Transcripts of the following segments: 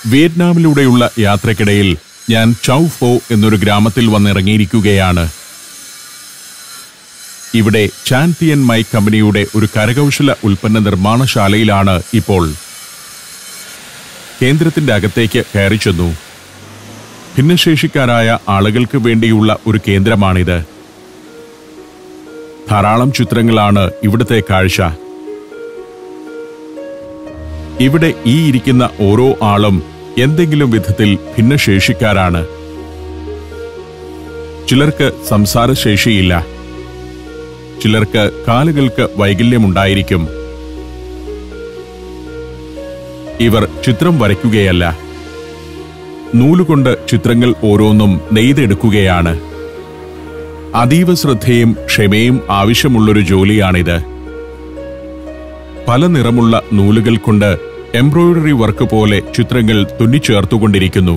വിയറ്റ്നാമിലൂടെയുള്ള യാത്രക്കിടയിൽ ഞാൻ ചൗ ഫോ എന്നൊരു ഗ്രാമത്തിൽ വന്നിറങ്ങിയിരിക്കുകയാണ് ഇവിടെ ചാൻതിയൻ മൈ കമ്പനിയുടെ ഒരു കരകൗശല ഉൽപ്പന്ന നിർമ്മാണശാലയിലാണ് ഇപ്പോൾ കേന്ദ്രത്തിന്റെ അകത്തേക്ക് കയറി ചെന്നു ഭിന്നശേഷിക്കാരായ ആളുകൾക്ക് വേണ്ടിയുള്ള ഒരു കേന്ദ്രമാണിത് ധാരാളം ചിത്രങ്ങളാണ് ഇവിടുത്തെ കാഴ്ച ഇവിടെ ഈ ഇരിക്കുന്ന ഓരോ ആളും എന്തെങ്കിലും വിധത്തിൽ ഭിന്നശേഷിക്കാരാണ് ചിലർക്ക് സംസാരശേഷിയില്ല ചിലർക്ക് കാലുകൾക്ക് വൈകല്യമുണ്ടായിരിക്കും ഇവർ ചിത്രം വരയ്ക്കുകയല്ല നൂലുകൊണ്ട് ചിത്രങ്ങൾ ഓരോന്നും നെയ്തെടുക്കുകയാണ് അതീവ ശ്രദ്ധയും ക്ഷമയും ആവശ്യമുള്ളൊരു ജോലിയാണിത് പല നിറമുള്ള നൂലുകൾ കൊണ്ട് എംബ്രോയിഡറി വർക്ക് പോലെ ചിത്രങ്ങൾ തുന്നിച്ചേർത്തുകൊണ്ടിരിക്കുന്നു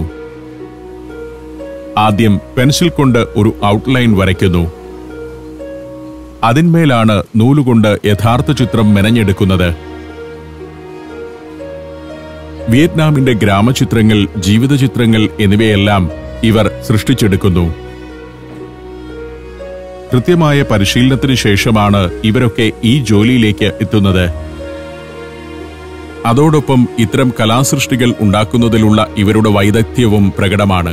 ആദ്യം പെൻസിൽ കൊണ്ട് ഒരു ഔട്ട്ലൈൻ വരയ്ക്കുന്നു അതിന്മേലാണ് നൂലുകൊണ്ട് യഥാർത്ഥ ചിത്രം മെനഞ്ഞെടുക്കുന്നത് വിയറ്റ്നാമിന്റെ ഗ്രാമചിത്രങ്ങൾ ജീവിതചിത്രങ്ങൾ എന്നിവയെല്ലാം ഇവർ സൃഷ്ടിച്ചെടുക്കുന്നു കൃത്യമായ പരിശീലനത്തിന് ശേഷമാണ് ഇവരൊക്കെ ഈ ജോലിയിലേക്ക് എത്തുന്നത് അതോടൊപ്പം ഇത്തരം കലാസൃഷ്ടികൾ ഉണ്ടാക്കുന്നതിലുള്ള ഇവരുടെ വൈദഗ്ധ്യവും പ്രകടമാണ്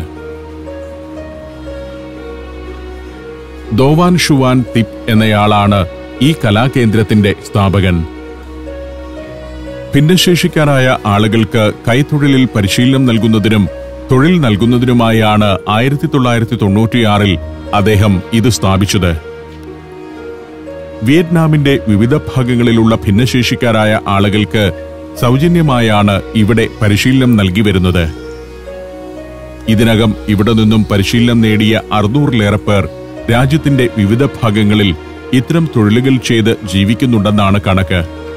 ദോവാൻ ഷുവാൻ തിപ് എന്നയാളാണ് ഈ കലാകേന്ദ്രത്തിന്റെ സ്ഥാപകൻ ഭിന്നശേഷിക്കാരായ ആളുകൾക്ക് കൈത്തൊഴിലിൽ പരിശീലനം നൽകുന്നതിനും തൊഴിൽ നൽകുന്നതിനുമായാണ് ആയിരത്തി തൊള്ളായിരത്തി തൊണ്ണൂറ്റിയാറിൽ അദ്ദേഹം ഇത് സ്ഥാപിച്ചത് വിയറ്റ്നാമിന്റെ വിവിധ ഭാഗങ്ങളിലുള്ള ഭിന്നശേഷിക്കാരായ ആളുകൾക്ക് സൗജന്യമായാണ് ഇവിടെ പരിശീലനം നൽകി വരുന്നത് ഇതിനകം ഇവിടെ നിന്നും പരിശീലനം നേടിയ അറുന്നൂറിലേറെ പേർ രാജ്യത്തിന്റെ വിവിധ ഭാഗങ്ങളിൽ ഇത്തരം തൊഴിലുകൾ ചെയ്ത് ജീവിക്കുന്നുണ്ടെന്നാണ് കണക്ക്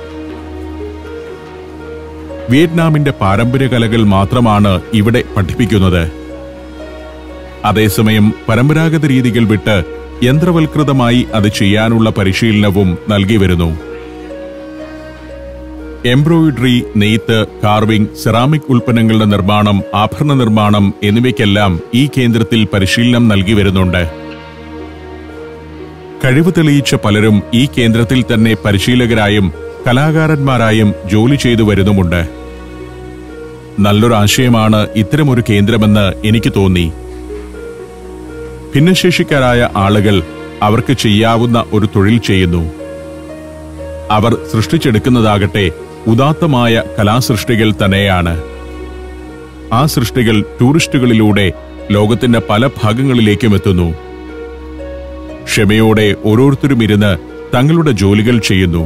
വിയറ്റ്നാമിന്റെ പാരമ്പര്യ കലകൾ മാത്രമാണ് ഇവിടെ പഠിപ്പിക്കുന്നത് അതേസമയം പരമ്പരാഗത രീതികൾ വിട്ട് യന്ത്രവൽകൃതമായി അത് ചെയ്യാനുള്ള പരിശീലനവും നൽകി വരുന്നു എംബ്രോയിഡറി നെയ്ത്ത് കാർവിംഗ് സെറാമിക് ഉൽപ്പന്നങ്ങളുടെ നിർമ്മാണം ആഭരണ നിർമ്മാണം എന്നിവയ്ക്കെല്ലാം ഈ കേന്ദ്രത്തിൽ പരിശീലനം നൽകി വരുന്നുണ്ട് കഴിവ് തെളിയിച്ച പലരും ഈ കേന്ദ്രത്തിൽ തന്നെ പരിശീലകരായും കലാകാരന്മാരായും ജോലി ചെയ്തു വരുന്നുമുണ്ട് നല്ലൊരു ആശയമാണ് ഇത്തരമൊരു കേന്ദ്രമെന്ന് എനിക്ക് തോന്നി ഭിന്നശേഷിക്കാരായ ആളുകൾ അവർക്ക് ചെയ്യാവുന്ന ഒരു തൊഴിൽ ചെയ്യുന്നു അവർ സൃഷ്ടിച്ചെടുക്കുന്നതാകട്ടെ ഉദാത്തമായ കലാസൃഷ്ടികൾ തന്നെയാണ് ആ സൃഷ്ടികൾ ടൂറിസ്റ്റുകളിലൂടെ ലോകത്തിന്റെ പല ഭാഗങ്ങളിലേക്കും എത്തുന്നു ക്ഷമയോടെ ഓരോരുത്തരും ഇരുന്ന് തങ്ങളുടെ ജോലികൾ ചെയ്യുന്നു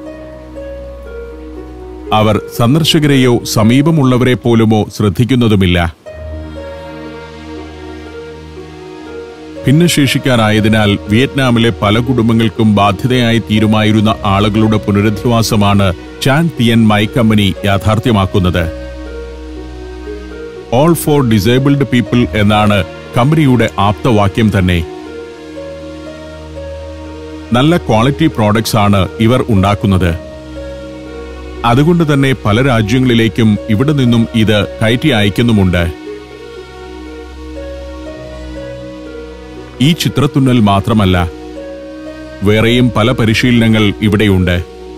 അവർ സന്ദർശകരെയോ സമീപമുള്ളവരെ പോലുമോ ശ്രദ്ധിക്കുന്നതുമില്ല ഭിന്നശേഷിക്കാരായതിനാൽ വിയറ്റ്നാമിലെ പല കുടുംബങ്ങൾക്കും ബാധ്യതയായി തീരുമായിരുന്ന ആളുകളുടെ പുനരധിവാസമാണ് ചാൻ തിയൻ മൈ കമ്പനി യാഥാർത്ഥ്യമാക്കുന്നത് ഓൾ ഫോർ ഡിസേബിൾഡ് പീപ്പിൾ എന്നാണ് കമ്പനിയുടെ ആപ്തവാക്യം തന്നെ നല്ല ക്വാളിറ്റി പ്രോഡക്ട്സ് ആണ് ഇവർ ഉണ്ടാക്കുന്നത് അതുകൊണ്ട് തന്നെ പല രാജ്യങ്ങളിലേക്കും ഇവിടെ നിന്നും ഇത് കയറ്റി അയക്കുന്നുമുണ്ട് ഈ ചിത്രത്തുന്നൽ മാത്രമല്ല വേറെയും പല പരിശീലനങ്ങൾ ഇവിടെയുണ്ട്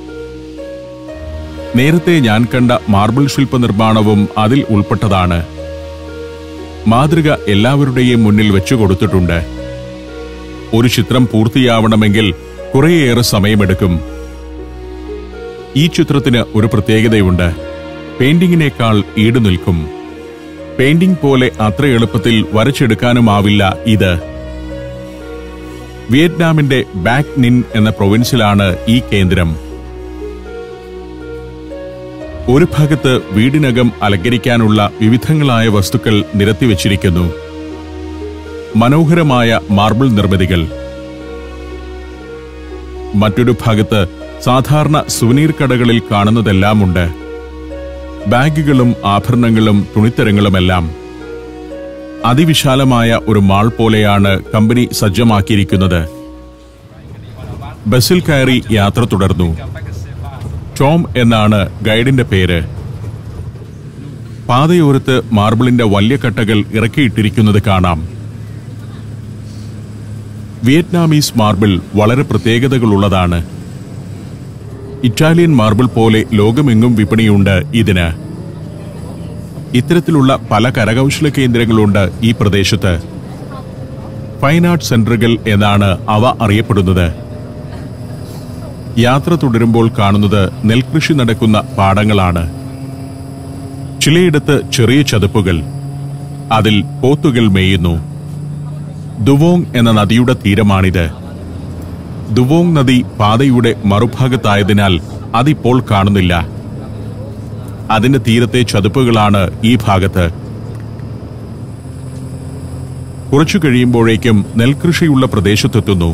നേരത്തെ ഞാൻ കണ്ട മാർബിൾ ശില്പ നിർമ്മാണവും അതിൽ ഉൾപ്പെട്ടതാണ് മാതൃക എല്ലാവരുടെയും മുന്നിൽ വെച്ചു കൊടുത്തിട്ടുണ്ട് ഒരു ചിത്രം പൂർത്തിയാവണമെങ്കിൽ കുറേയേറെ സമയമെടുക്കും ഈ ചിത്രത്തിന് ഒരു പ്രത്യേകതയുണ്ട് പെയിന്റിങ്ങിനേക്കാൾ ഈട് നിൽക്കും പെയിന്റിംഗ് പോലെ അത്ര എളുപ്പത്തിൽ വരച്ചെടുക്കാനുമാവില്ല ഇത് വിയറ്റ്നാമിന്റെ ബാക് നിൻ എന്ന പ്രൊവിൻസിലാണ് ഈ കേന്ദ്രം ഒരു ഭാഗത്ത് വീടിനകം അലങ്കരിക്കാനുള്ള വിവിധങ്ങളായ വസ്തുക്കൾ നിരത്തിവച്ചിരിക്കുന്നു മനോഹരമായ മാർബിൾ നിർമ്മിതികൾ മറ്റൊരു ഭാഗത്ത് സാധാരണ സുവനീർ കടകളിൽ കാണുന്നതെല്ലാമുണ്ട് ബാഗുകളും ആഭരണങ്ങളും തുണിത്തരങ്ങളുമെല്ലാം അതിവിശാലമായ ഒരു മാൾ പോലെയാണ് കമ്പനി സജ്ജമാക്കിയിരിക്കുന്നത് ബസ്സിൽ കയറി യാത്ര തുടർന്നു ടോം എന്നാണ് ഗൈഡിന്റെ പേര് പാതയോരത്ത് മാർബിളിന്റെ വലിയ കട്ടകൾ ഇറക്കിയിട്ടിരിക്കുന്നത് കാണാം വിയറ്റ്നാമീസ് മാർബിൾ വളരെ പ്രത്യേകതകളുള്ളതാണ് ഇറ്റാലിയൻ മാർബിൾ പോലെ ലോകമെങ്ങും വിപണിയുണ്ട് ഇതിന് ഇത്തരത്തിലുള്ള പല കരകൗശല കേന്ദ്രങ്ങളുണ്ട് ഈ പ്രദേശത്ത് ഫൈൻ ആർട്ട് സെന്ററുകൾ എന്നാണ് അവ അറിയപ്പെടുന്നത് യാത്ര തുടരുമ്പോൾ കാണുന്നത് നെൽകൃഷി നടക്കുന്ന പാടങ്ങളാണ് ചിലയിടത്ത് ചെറിയ ചതുപ്പുകൾ അതിൽ പോത്തുകൾ മേയുന്നു ദുവോങ് എന്ന നദിയുടെ തീരമാണിത് ദുവോങ് നദി പാതയുടെ മറുഭാഗത്തായതിനാൽ അതിപ്പോൾ കാണുന്നില്ല അതിന്റെ തീരത്തെ ചതുപ്പുകളാണ് ഈ ഭാഗത്ത് കുറച്ചു കഴിയുമ്പോഴേക്കും നെൽകൃഷിയുള്ള പ്രദേശത്തെത്തുന്നു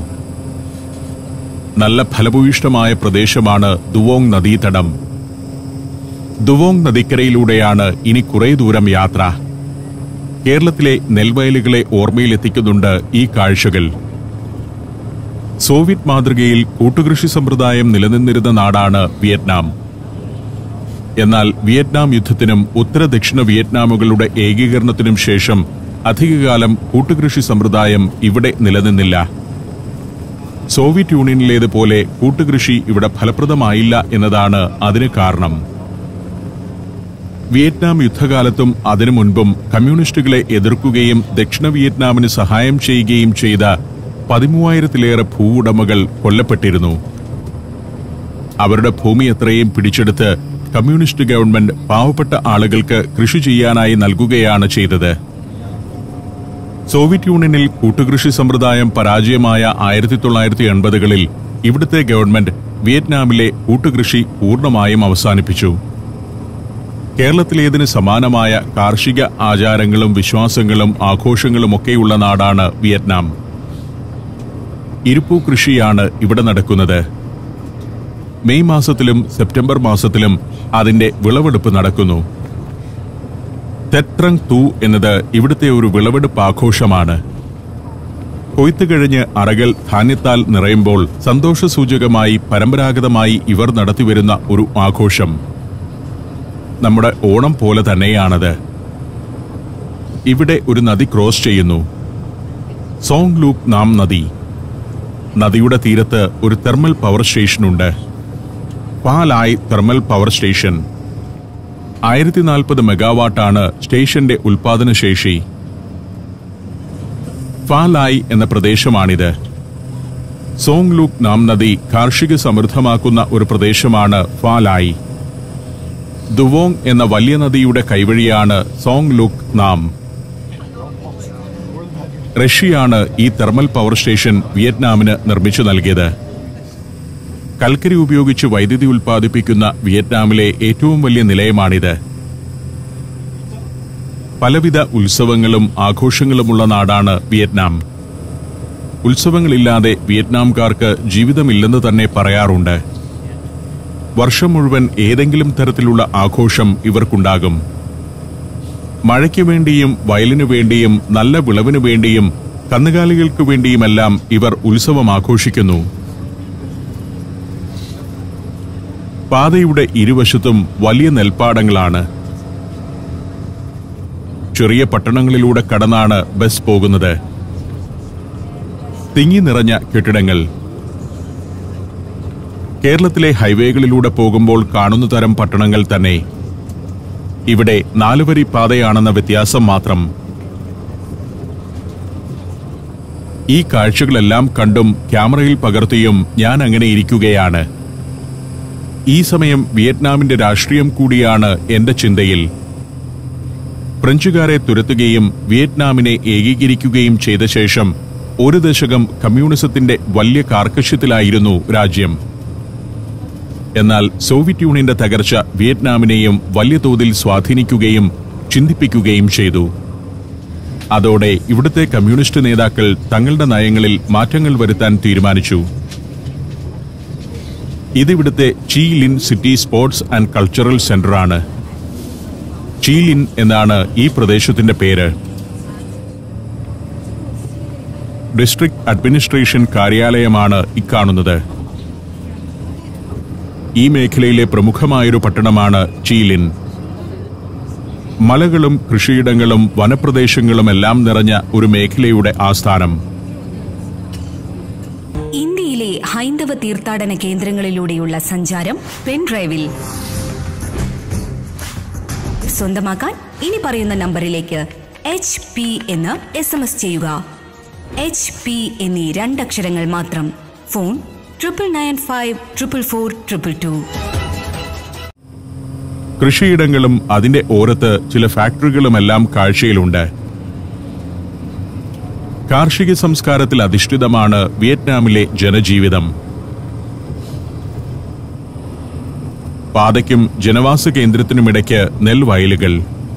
നല്ല ഫലഭൂയിഷ്ടമായ പ്രദേശമാണ് ദുവോങ് നദീതടം ദുവോങ് നദിക്കരയിലൂടെയാണ് ഇനി കുറേ ദൂരം യാത്ര കേരളത്തിലെ നെൽവയലുകളെ ഓർമ്മയിലെത്തിക്കുന്നുണ്ട് ഈ കാഴ്ചകൾ സോവിയറ്റ് മാതൃകയിൽ കൂട്ടുകൃഷി സമ്പ്രദായം നിലനിന്നിരുന്ന നാടാണ് വിയറ്റ്നാം എന്നാൽ വിയറ്റ്നാം യുദ്ധത്തിനും ഉത്തര ദക്ഷിണ വിയറ്റ്നാമുകളുടെ ഏകീകരണത്തിനും ശേഷം അധികകാലം കൂട്ടുകൃഷി സമ്പ്രദായം ഇവിടെ നിലനിന്നില്ല സോവിയറ്റ് യൂണിയനിലേതുപോലെ കൂട്ടുകൃഷി ഇവിടെ ഫലപ്രദമായില്ല എന്നതാണ് അതിന് കാരണം വിയറ്റ്നാം യുദ്ധകാലത്തും അതിനു മുൻപും കമ്മ്യൂണിസ്റ്റുകളെ എതിർക്കുകയും ദക്ഷിണ വിയറ്റ്നാമിന് സഹായം ചെയ്യുകയും ചെയ്ത പതിമൂവായിരത്തിലേറെ ഭൂവുടമകൾ കൊല്ലപ്പെട്ടിരുന്നു അവരുടെ ഭൂമി എത്രയും പിടിച്ചെടുത്ത് കമ്മ്യൂണിസ്റ്റ് ഗവൺമെന്റ് പാവപ്പെട്ട ആളുകൾക്ക് കൃഷി ചെയ്യാനായി നൽകുകയാണ് ചെയ്തത് സോവിയറ്റ് യൂണിയനിൽ കൂട്ടുകൃഷി സമ്പ്രദായം പരാജയമായ ആയിരത്തി തൊള്ളായിരത്തി എൺപതുകളിൽ ഇവിടുത്തെ ഗവൺമെന്റ് വിയറ്റ്നാമിലെ കൂട്ടുകൃഷി പൂർണ്ണമായും അവസാനിപ്പിച്ചു കേരളത്തിലേതിന് സമാനമായ കാർഷിക ആചാരങ്ങളും വിശ്വാസങ്ങളും ആഘോഷങ്ങളും ഒക്കെയുള്ള നാടാണ് വിയറ്റ്നാം ഇരുപ്പൂ കൃഷിയാണ് ഇവിടെ നടക്കുന്നത് മെയ് മാസത്തിലും സെപ്റ്റംബർ മാസത്തിലും അതിന്റെ വിളവെടുപ്പ് നടക്കുന്നു തെത്രങ് തൂ എന്നത് ഇവിടുത്തെ ഒരു വിളവെടുപ്പ് ആഘോഷമാണ് കൊയ്ത്ത് കഴിഞ്ഞ് അറകൾ ധാന്യത്താൽ നിറയുമ്പോൾ സന്തോഷസൂചകമായി പരമ്പരാഗതമായി ഇവർ നടത്തിവരുന്ന ഒരു ആഘോഷം നമ്മുടെ ഓണം പോലെ തന്നെയാണത് ഇവിടെ ഒരു നദി ക്രോസ് ചെയ്യുന്നു സോങ് ലൂക്ക് നാം നദി നദിയുടെ തീരത്ത് ഒരു തെർമൽ പവർ സ്റ്റേഷനുണ്ട് പാലായ് തെർമൽ പവർ സ്റ്റേഷൻ ആയിരത്തി നാൽപ്പത് മെഗാവാട്ടാണ് സ്റ്റേഷന്റെ ഉൽപാദന ശേഷി ഫാലായ് എന്ന പ്രദേശമാണിത് സോങ് ലൂക്ക് നാം നദി കാർഷിക സമൃദ്ധമാക്കുന്ന ഒരു പ്രദേശമാണ് ഫാലായ് ദുവോങ് എന്ന വലിയ നദിയുടെ കൈവഴിയാണ് സോങ് ലുക്ക് നാം റഷ്യയാണ് ഈ തെർമൽ പവർ സ്റ്റേഷൻ വിയറ്റ്നാമിന് നിർമ്മിച്ചു നൽകിയത് കൽക്കരി ഉപയോഗിച്ച് വൈദ്യുതി ഉൽപ്പാദിപ്പിക്കുന്ന വിയറ്റ്നാമിലെ ഏറ്റവും വലിയ നിലയമാണിത് പലവിധ ഉത്സവങ്ങളും ആഘോഷങ്ങളുമുള്ള നാടാണ് വിയറ്റ്നാം ഉത്സവങ്ങളില്ലാതെ വിയറ്റ്നാംകാർക്ക് ജീവിതമില്ലെന്ന് തന്നെ പറയാറുണ്ട് വർഷം മുഴുവൻ ഏതെങ്കിലും തരത്തിലുള്ള ആഘോഷം ഇവർക്കുണ്ടാകും മഴയ്ക്ക് വേണ്ടിയും വയലിനു വേണ്ടിയും നല്ല വിളവിനു വേണ്ടിയും കന്നുകാലികൾക്ക് വേണ്ടിയുമെല്ലാം ഇവർ ഉത്സവം ആഘോഷിക്കുന്നു പാതയുടെ ഇരുവശത്തും വലിയ നെൽപ്പാടങ്ങളാണ് ചെറിയ പട്ടണങ്ങളിലൂടെ കടന്നാണ് ബസ് പോകുന്നത് തിങ്ങി നിറഞ്ഞ കെട്ടിടങ്ങൾ കേരളത്തിലെ ഹൈവേകളിലൂടെ പോകുമ്പോൾ കാണുന്ന തരം പട്ടണങ്ങൾ തന്നെ ഇവിടെ നാലുവരി പാതയാണെന്ന വ്യത്യാസം മാത്രം ഈ കാഴ്ചകളെല്ലാം കണ്ടും ക്യാമറയിൽ പകർത്തിയും ഞാൻ അങ്ങനെ ഇരിക്കുകയാണ് ഈ സമയം വിയറ്റ്നാമിന്റെ രാഷ്ട്രീയം കൂടിയാണ് എന്റെ ചിന്തയിൽ ഫ്രഞ്ചുകാരെ തുരത്തുകയും വിയറ്റ്നാമിനെ ഏകീകരിക്കുകയും ചെയ്ത ശേഷം ഒരു ദശകം കമ്മ്യൂണിസത്തിന്റെ വലിയ കാർക്കശ്യത്തിലായിരുന്നു രാജ്യം എന്നാൽ സോവിയറ്റ് യൂണിയന്റെ തകർച്ച വിയറ്റ്നാമിനെയും വലിയ തോതിൽ സ്വാധീനിക്കുകയും ചിന്തിപ്പിക്കുകയും ചെയ്തു അതോടെ ഇവിടുത്തെ കമ്മ്യൂണിസ്റ്റ് നേതാക്കൾ തങ്ങളുടെ നയങ്ങളിൽ മാറ്റങ്ങൾ വരുത്താൻ തീരുമാനിച്ചു ഇതിവിടുത്തെ ചീലിൻ സിറ്റി സ്പോർട്സ് ആൻഡ് കൾച്ചറൽ സെന്ററാണ് ചീലിൻ എന്നാണ് ഈ പ്രദേശത്തിന്റെ പേര് ഡിസ്ട്രിക്ട് അഡ്മിനിസ്ട്രേഷൻ കാര്യാലയമാണ് ഇക്കാണുന്നത് ഈ മേഖലയിലെ പ്രമുഖമായൊരു പട്ടണമാണ് ചീലിൻ മലകളും കൃഷിയിടങ്ങളും വനപ്രദേശങ്ങളും എല്ലാം നിറഞ്ഞ ഒരു മേഖലയുടെ ആസ്ഥാനം ഇന്ത്യയിലെ ഹൈന്ദവ തീർത്ഥാടന കേന്ദ്രങ്ങളിലൂടെയുള്ള സഞ്ചാരം പെൻഡ്രൈവിൽ സ്വന്തമാക്കാൻ ഇനി പറയുന്ന നമ്പറിലേക്ക് എച്ച് പി എന്ന് എസ് എം എസ് ചെയ്യുക എച്ച് പി എന്നീ രണ്ടക്ഷരങ്ങൾ മാത്രം phone triple nine five triple four triple two കൃഷിയിടങ്ങളും അതിന്റെ ഓരത്ത് ചില ഫാക്ടറികളുമെല്ലാം കാഴ്ചയിലുണ്ട് കാർഷിക സംസ്കാരത്തിൽ അധിഷ്ഠിതമാണ് വിയറ്റ്നാമിലെ ജനജീവിതം പാതയ്ക്കും ജനവാസ കേന്ദ്രത്തിനുമിടയ്ക്ക് നെൽവയലുകൾ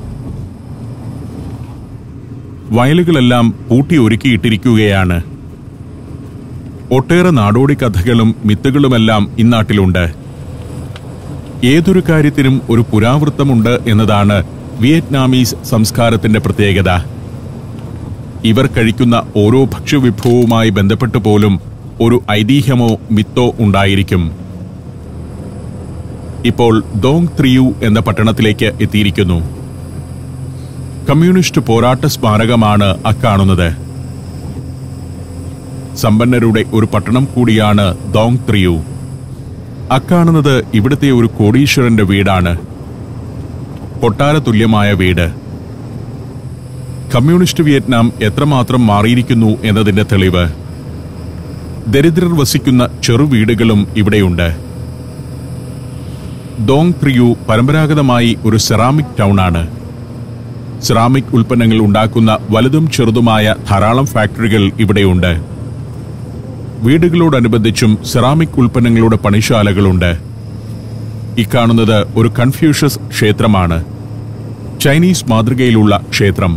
വയലുകളെല്ലാം പൂട്ടി ഒരുക്കിയിട്ടിരിക്കുകയാണ് ഒട്ടേറെ നാടോടി കഥകളും മിത്തുകളുമെല്ലാം ഇന്നാട്ടിലുണ്ട് ഏതൊരു കാര്യത്തിനും ഒരു പുരാവൃത്തമുണ്ട് എന്നതാണ് വിയറ്റ്നാമീസ് സംസ്കാരത്തിന്റെ പ്രത്യേകത ഇവർ കഴിക്കുന്ന ഓരോ ഭക്ഷ്യവിഭവവുമായി ബന്ധപ്പെട്ട് പോലും ഒരു ഐതിഹ്യമോ മിത്തോ ഉണ്ടായിരിക്കും ഇപ്പോൾ ദോങ് ത്രിയു എന്ന പട്ടണത്തിലേക്ക് എത്തിയിരിക്കുന്നു കമ്മ്യൂണിസ്റ്റ് പോരാട്ട സ്മാരകമാണ് അക്കാണുന്നത് സമ്പന്നരുടെ ഒരു പട്ടണം കൂടിയാണ് ദോങ് ത്രിയു അക്കാണുന്നത് ഇവിടുത്തെ ഒരു കോടീശ്വരന്റെ വീടാണ് കൊട്ടാര തുല്യമായ വീട് കമ്മ്യൂണിസ്റ്റ് വിയറ്റ്നാം എത്രമാത്രം മാറിയിരിക്കുന്നു എന്നതിന്റെ തെളിവ് ദരിദ്രർ വസിക്കുന്ന ചെറുവീടുകളും ഇവിടെയുണ്ട് ദോങ് ത്രിയു പരമ്പരാഗതമായി ഒരു സെറാമിക് ടൗണാണ് സെറാമിക് ഉൽപ്പന്നങ്ങൾ ഉണ്ടാക്കുന്ന വലുതും ചെറുതുമായ ധാരാളം ഫാക്ടറികൾ ഇവിടെയുണ്ട് വീടുകളോടനുബന്ധിച്ചും സെറാമിക് ഉൽപ്പന്നങ്ങളുടെ പണിശാലകളുണ്ട് ഇക്കാണുന്നത് ഒരു കൺഫ്യൂഷ്യസ് ക്ഷേത്രമാണ് ചൈനീസ് മാതൃകയിലുള്ള ക്ഷേത്രം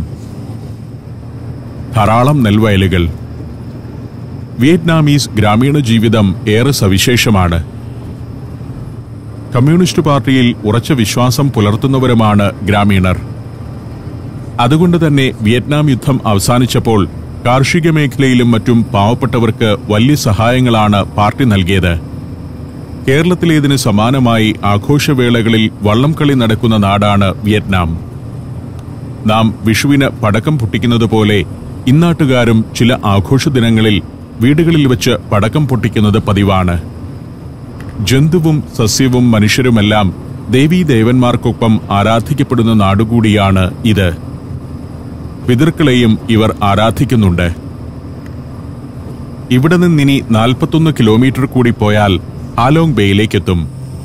ധാരാളം നെൽവയലുകൾ വിയറ്റ്നാമീസ് ഗ്രാമീണ ജീവിതം ഏറെ സവിശേഷമാണ് കമ്മ്യൂണിസ്റ്റ് പാർട്ടിയിൽ ഉറച്ച വിശ്വാസം പുലർത്തുന്നവരുമാണ് ഗ്രാമീണർ അതുകൊണ്ട് തന്നെ വിയറ്റ്നാം യുദ്ധം അവസാനിച്ചപ്പോൾ കാർഷിക മേഖലയിലും മറ്റും പാവപ്പെട്ടവർക്ക് വലിയ സഹായങ്ങളാണ് പാർട്ടി നൽകിയത് കേരളത്തിലേതിന് സമാനമായി ആഘോഷവേളകളിൽ വള്ളംകളി നടക്കുന്ന നാടാണ് വിയറ്റ്നാം നാം വിഷുവിന് പടക്കം പൊട്ടിക്കുന്നത് പോലെ ഇന്നാട്ടുകാരും ചില ആഘോഷ ദിനങ്ങളിൽ വീടുകളിൽ വെച്ച് പടക്കം പൊട്ടിക്കുന്നത് പതിവാണ് ജന്തുവും സസ്യവും മനുഷ്യരുമെല്ലാം ദേവീദേവന്മാർക്കൊപ്പം ആരാധിക്കപ്പെടുന്ന നാടുകൂടിയാണ് ഇത് പിതൃക്കളെയും ഇവർ ആരാധിക്കുന്നുണ്ട് ഇവിടെ നിന്നിനി നാൽപ്പത്തൊന്ന് കിലോമീറ്റർ കൂടി പോയാൽ ആലോങ് ബേയിലേക്കെത്തും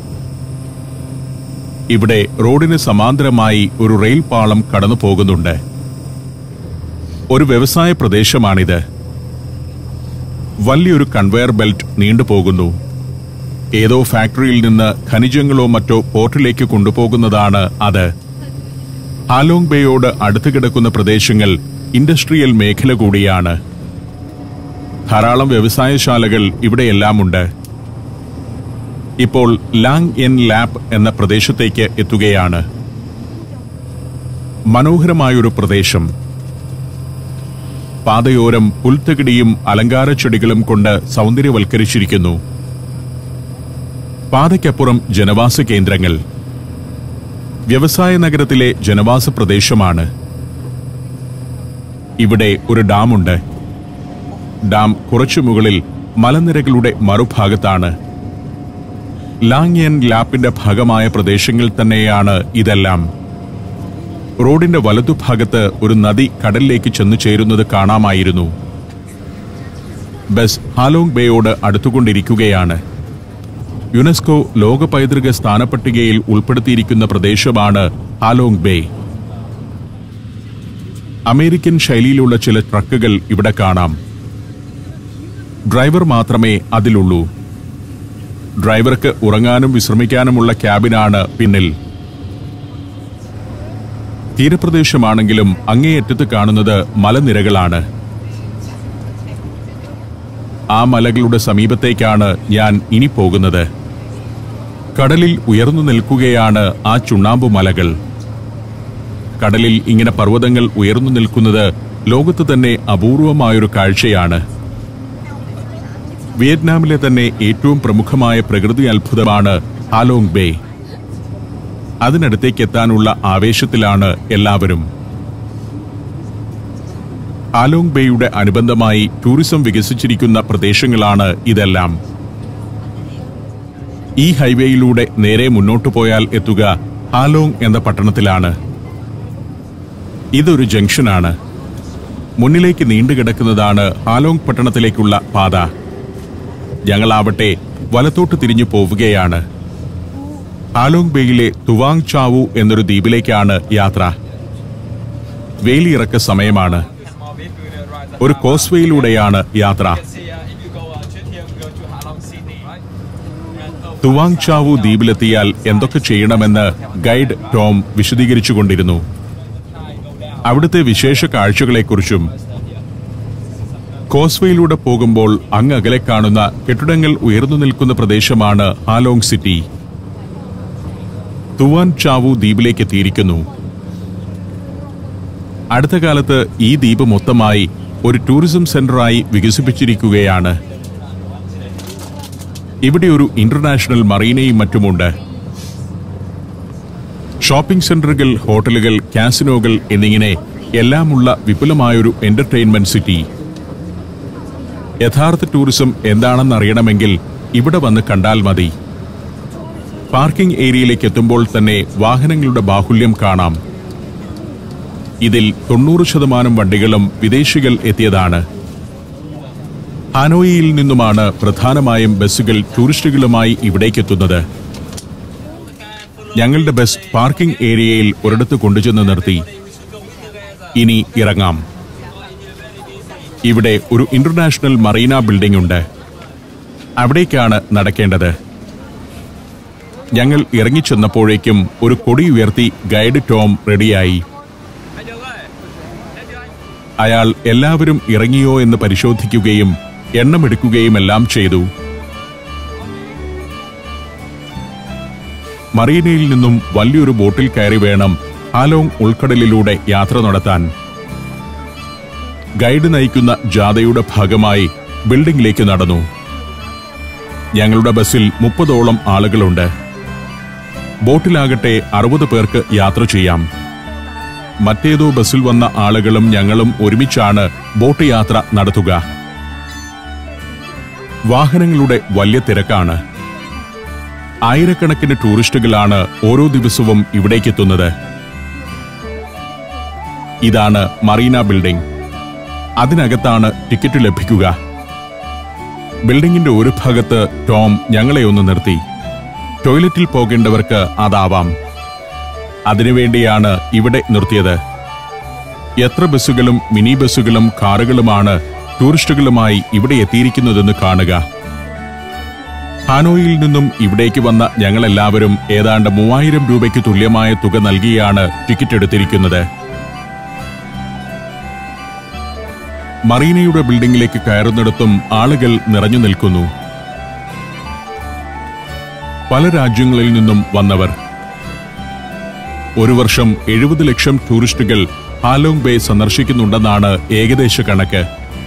ഇവിടെ റോഡിന് സമാന്തരമായി ഒരു റെയിൽ പാളം കടന്നു പോകുന്നുണ്ട് ഒരു വ്യവസായ പ്രദേശമാണിത് വലിയൊരു കൺവെയർ ബെൽറ്റ് നീണ്ടുപോകുന്നു ഏതോ ഫാക്ടറിയിൽ നിന്ന് ഖനിജങ്ങളോ മറ്റോ പോർട്ടിലേക്ക് കൊണ്ടുപോകുന്നതാണ് അത് ഹാലോങ് ബേയോട് അടുത്ത് കിടക്കുന്ന പ്രദേശങ്ങൾ ഇൻഡസ്ട്രിയൽ മേഖല കൂടിയാണ് ധാരാളം വ്യവസായശാലകൾ ഇവിടെയെല്ലാമുണ്ട് ഇപ്പോൾ ലാങ് എൻ ലാപ്പ് എന്ന പ്രദേശത്തേക്ക് എത്തുകയാണ് മനോഹരമായൊരു പ്രദേശം പാതയോരം പുൽത്തകിടിയും അലങ്കാര ചെടികളും കൊണ്ട് സൗന്ദര്യവൽക്കരിച്ചിരിക്കുന്നു പാതയ്ക്കപ്പുറം ജനവാസ കേന്ദ്രങ്ങൾ വ്യവസായ നഗരത്തിലെ ജനവാസ പ്രദേശമാണ് ഇവിടെ ഒരു ഡാമുണ്ട് ഡാം കുറച്ചു മുകളിൽ മലനിരകളുടെ മറുഭാഗത്താണ് ലാങ്യൻ ലാപ്പിന്റെ ഭാഗമായ പ്രദേശങ്ങൾ തന്നെയാണ് ഇതെല്ലാം റോഡിന്റെ വലതുഭാഗത്ത് ഒരു നദി കടലിലേക്ക് ചെന്നു ചേരുന്നത് കാണാമായിരുന്നു ബസ് ഹാലോങ് ബേയോട് അടുത്തുകൊണ്ടിരിക്കുകയാണ് യുനെസ്കോ ലോക പൈതൃക സ്ഥാനപ്പട്ടികയിൽ ഉൾപ്പെടുത്തിയിരിക്കുന്ന പ്രദേശമാണ് ഹാലോങ് ബേ അമേരിക്കൻ ശൈലിയിലുള്ള ചില ട്രക്കുകൾ ഇവിടെ കാണാം ഡ്രൈവർ മാത്രമേ അതിലുള്ളൂ ഡ്രൈവർക്ക് ഉറങ്ങാനും വിശ്രമിക്കാനുമുള്ള ക്യാബിനാണ് പിന്നിൽ തീരപ്രദേശമാണെങ്കിലും അങ്ങേയറ്റത്ത് കാണുന്നത് മലനിരകളാണ് ആ മലകളുടെ സമീപത്തേക്കാണ് ഞാൻ ഇനി പോകുന്നത് കടലിൽ ഉയർന്നു നിൽക്കുകയാണ് ആ ചുണ്ണാമ്പു മലകൾ കടലിൽ ഇങ്ങനെ പർവ്വതങ്ങൾ ഉയർന്നു നിൽക്കുന്നത് ലോകത്ത് തന്നെ അപൂർവമായൊരു കാഴ്ചയാണ് വിയറ്റ്നാമിലെ തന്നെ ഏറ്റവും പ്രമുഖമായ പ്രകൃതി അത്ഭുതമാണ് ഹാലോങ് ബേ അതിനടുത്തേക്ക് എത്താനുള്ള ആവേശത്തിലാണ് എല്ലാവരും ആലോങ് ബേയുടെ അനുബന്ധമായി ടൂറിസം വികസിച്ചിരിക്കുന്ന പ്രദേശങ്ങളാണ് ഇതെല്ലാം ഈ ഹൈവേയിലൂടെ നേരെ മുന്നോട്ടു പോയാൽ എത്തുക ഹാലോങ് എന്ന പട്ടണത്തിലാണ് ഇതൊരു ജംഗ്ഷനാണ് മുന്നിലേക്ക് നീണ്ടുകിടക്കുന്നതാണ് ഹാലോങ് പട്ടണത്തിലേക്കുള്ള പാത ഞങ്ങളാവട്ടെ വലത്തോട്ട് തിരിഞ്ഞു പോവുകയാണ് ഹാലോങ് ബേയിലെ തുവാങ് ചാവു എന്നൊരു ദ്വീപിലേക്കാണ് യാത്ര വേലിയിറക്ക സമയമാണ് ഒരു കോസ്വേയിലൂടെയാണ് യാത്ര തുവാങ് ചാവു ദ്വീപിലെത്തിയാൽ എന്തൊക്കെ ചെയ്യണമെന്ന് ഗൈഡ് ടോം വിശദീകരിച്ചുകൊണ്ടിരുന്നു അവിടുത്തെ വിശേഷ കാഴ്ചകളെക്കുറിച്ചും കോസ്വേയിലൂടെ പോകുമ്പോൾ അങ്ങ് അകലെ കാണുന്ന കെട്ടിടങ്ങൾ ഉയർന്നു നിൽക്കുന്ന പ്രദേശമാണ് ഹാലോങ് സിറ്റി തുവാൻ ചാവു ദ്വീപിലേക്ക് എത്തിയിരിക്കുന്നു അടുത്ത കാലത്ത് ഈ ദ്വീപ് മൊത്തമായി ഒരു ടൂറിസം സെന്ററായി വികസിപ്പിച്ചിരിക്കുകയാണ് ഇവിടെ ഒരു ഇന്റർനാഷണൽ മറീനയും മറ്റുമുണ്ട് ഷോപ്പിംഗ് സെന്ററുകൾ ഹോട്ടലുകൾ കാസിനോകൾ എന്നിങ്ങനെ എല്ലാമുള്ള വിപുലമായൊരു എന്റർടൈൻമെന്റ് സിറ്റി യഥാർത്ഥ ടൂറിസം എന്താണെന്ന് അറിയണമെങ്കിൽ ഇവിടെ വന്ന് കണ്ടാൽ മതി പാർക്കിംഗ് ഏരിയയിലേക്ക് എത്തുമ്പോൾ തന്നെ വാഹനങ്ങളുടെ ബാഹുല്യം കാണാം ഇതിൽ തൊണ്ണൂറ് ശതമാനം വണ്ടികളും വിദേശികൾ എത്തിയതാണ് ഹാനോയിയിൽ നിന്നുമാണ് പ്രധാനമായും ബസ്സുകൾ ടൂറിസ്റ്റുകളുമായി ഇവിടേക്കെത്തുന്നത് ഞങ്ങളുടെ ബസ് പാർക്കിംഗ് ഏരിയയിൽ ഒരിടത്ത് കൊണ്ടുചെന്ന് നിർത്തി ഇനി ഇറങ്ങാം ഇവിടെ ഒരു ഇന്റർനാഷണൽ മറീന ബിൽഡിംഗ് ഉണ്ട് അവിടേക്കാണ് നടക്കേണ്ടത് ഞങ്ങൾ ഇറങ്ങിച്ചെന്നപ്പോഴേക്കും ഒരു കൊടി ഉയർത്തി ഗൈഡ് ടോം റെഡിയായി അയാൾ എല്ലാവരും ഇറങ്ങിയോ എന്ന് പരിശോധിക്കുകയും എണ്ണമെടുക്കുകയും എല്ലാം ചെയ്തു മറീനയിൽ നിന്നും വലിയൊരു ബോട്ടിൽ കയറി വേണം ഹാലോങ് ഉൾക്കടലിലൂടെ യാത്ര നടത്താൻ ഗൈഡ് നയിക്കുന്ന ജാഥയുടെ ഭാഗമായി ബിൽഡിംഗിലേക്ക് നടന്നു ഞങ്ങളുടെ ബസ്സിൽ മുപ്പതോളം ആളുകളുണ്ട് ബോട്ടിലാകട്ടെ അറുപത് പേർക്ക് യാത്ര ചെയ്യാം മറ്റേതോ ബസ്സിൽ വന്ന ആളുകളും ഞങ്ങളും ഒരുമിച്ചാണ് ബോട്ട് യാത്ര നടത്തുക വാഹനങ്ങളുടെ വലിയ തിരക്കാണ് ആയിരക്കണക്കിന് ടൂറിസ്റ്റുകളാണ് ഓരോ ദിവസവും ഇവിടേക്കെത്തുന്നത് ഇതാണ് മറീന ബിൽഡിംഗ് അതിനകത്താണ് ടിക്കറ്റ് ലഭിക്കുക ബിൽഡിംഗിന്റെ ഒരു ഭാഗത്ത് ടോം ഞങ്ങളെ ഒന്ന് നിർത്തി ടോയ്ലറ്റിൽ പോകേണ്ടവർക്ക് അതാവാം അതിനുവേണ്ടിയാണ് ഇവിടെ നിർത്തിയത് എത്ര ബസ്സുകളും മിനി ബസ്സുകളും കാറുകളുമാണ് ടൂറിസ്റ്റുകളുമായി ഇവിടെ എത്തിയിരിക്കുന്നതെന്ന് കാണുക ഹാനോയിൽ നിന്നും ഇവിടേക്ക് വന്ന ഞങ്ങളെല്ലാവരും ഏതാണ്ട് മൂവായിരം രൂപയ്ക്ക് തുല്യമായ തുക നൽകിയാണ് ടിക്കറ്റ് എടുത്തിരിക്കുന്നത് മറീനയുടെ ബിൽഡിംഗിലേക്ക് കയറുന്നിടത്തും ആളുകൾ നിറഞ്ഞു നിൽക്കുന്നു പല രാജ്യങ്ങളിൽ നിന്നും വന്നവർ ഒരു വർഷം എഴുപത് ലക്ഷം ടൂറിസ്റ്റുകൾ ഹാലോങ് ബേ സന്ദർശിക്കുന്നുണ്ടെന്നാണ് ഏകദേശ കണക്ക്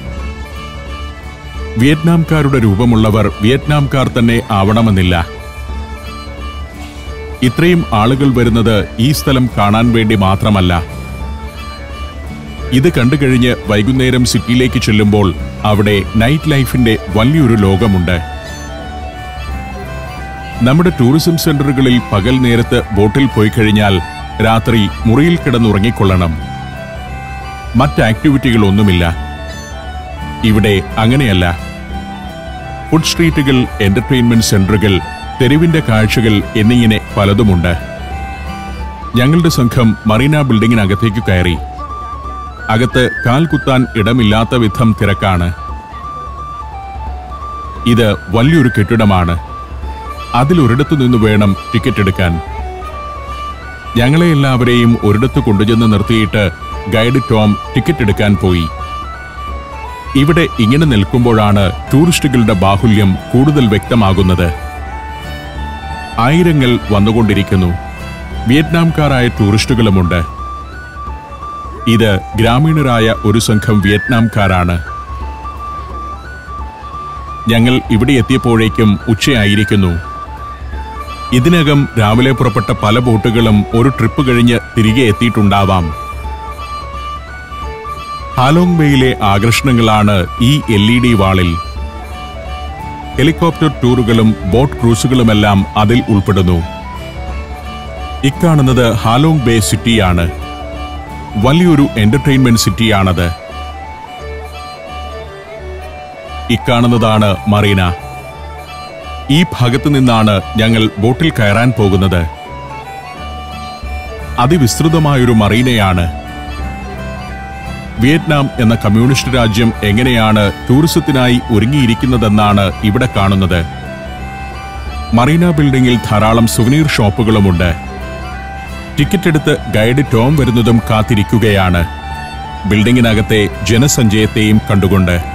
വിയറ്റ്നാംകാരുടെ രൂപമുള്ളവർ വിയറ്റ്നാംകാർ തന്നെ ആവണമെന്നില്ല ഇത്രയും ആളുകൾ വരുന്നത് ഈ സ്ഥലം കാണാൻ വേണ്ടി മാത്രമല്ല ഇത് കണ്ടുകഴിഞ്ഞ് വൈകുന്നേരം സിറ്റിയിലേക്ക് ചെല്ലുമ്പോൾ അവിടെ നൈറ്റ് ലൈഫിന്റെ വലിയൊരു ലോകമുണ്ട് നമ്മുടെ ടൂറിസം സെന്ററുകളിൽ പകൽ നേരത്ത് ബോട്ടിൽ പോയി കഴിഞ്ഞാൽ രാത്രി മുറിയിൽ കിടന്നുറങ്ങിക്കൊള്ളണം മറ്റ് ആക്ടിവിറ്റികളൊന്നുമില്ല ഇവിടെ അങ്ങനെയല്ല ഫുഡ് സ്ട്രീറ്റുകൾ എന്റർടൈൻമെന്റ് സെന്ററുകൾ തെരുവിന്റെ കാഴ്ചകൾ എന്നിങ്ങനെ പലതുമുണ്ട് ഞങ്ങളുടെ സംഘം മറീന ബിൽഡിങ്ങിനകത്തേക്ക് കയറി അകത്ത് കാൽ കുത്താൻ ഇടമില്ലാത്ത വിധം തിരക്കാണ് ഇത് വലിയൊരു കെട്ടിടമാണ് അതിലൊരിടത്തു നിന്ന് വേണം ടിക്കറ്റ് എടുക്കാൻ ഞങ്ങളെ എല്ലാവരെയും ഒരിടത്ത് കൊണ്ടുചെന്ന് നിർത്തിയിട്ട് ഗൈഡ് ടോം ടിക്കറ്റ് എടുക്കാൻ പോയി ഇവിടെ ഇങ്ങനെ നിൽക്കുമ്പോഴാണ് ടൂറിസ്റ്റുകളുടെ ബാഹുല്യം കൂടുതൽ വ്യക്തമാകുന്നത് ആയിരങ്ങൾ വന്നുകൊണ്ടിരിക്കുന്നു വിയറ്റ്നാംകാരായ ടൂറിസ്റ്റുകളുമുണ്ട് ഇത് ഗ്രാമീണരായ ഒരു സംഘം വിയറ്റ്നാംകാരാണ് ഞങ്ങൾ ഇവിടെ എത്തിയപ്പോഴേക്കും ഉച്ചയായിരിക്കുന്നു ഇതിനകം രാവിലെ പുറപ്പെട്ട പല ബോട്ടുകളും ഒരു ട്രിപ്പ് കഴിഞ്ഞ് തിരികെ എത്തിയിട്ടുണ്ടാവാം ഹാലോങ് ബേയിലെ ആകർഷണങ്ങളാണ് ഈ എൽ ഇ ഡി വാളിൽ ഹെലികോപ്റ്റർ ടൂറുകളും ബോട്ട് ക്രൂസുകളുമെല്ലാം അതിൽ ഉൾപ്പെടുന്നു ഇക്കാണുന്നത് ഹാലോങ് ബേ സിറ്റിയാണ് വലിയൊരു എന്റർടൈൻമെന്റ് സിറ്റിയാണത് ഇക്കാണുന്നതാണ് മറീന ഈ ഭാഗത്തു നിന്നാണ് ഞങ്ങൾ ബോട്ടിൽ കയറാൻ പോകുന്നത് അതിവിസ്തൃതമായൊരു മറീനയാണ് വിയറ്റ്നാം എന്ന കമ്മ്യൂണിസ്റ്റ് രാജ്യം എങ്ങനെയാണ് ടൂറിസത്തിനായി ഒരുങ്ങിയിരിക്കുന്നതെന്നാണ് ഇവിടെ കാണുന്നത് മറീന ബിൽഡിംഗിൽ ധാരാളം സുവനീർ ഷോപ്പുകളുമുണ്ട് ടിക്കറ്റ് എടുത്ത് ഗൈഡ് ടോം വരുന്നതും കാത്തിരിക്കുകയാണ് ബിൽഡിങ്ങിനകത്തെ ജനസഞ്ചയത്തെയും കണ്ടുകൊണ്ട്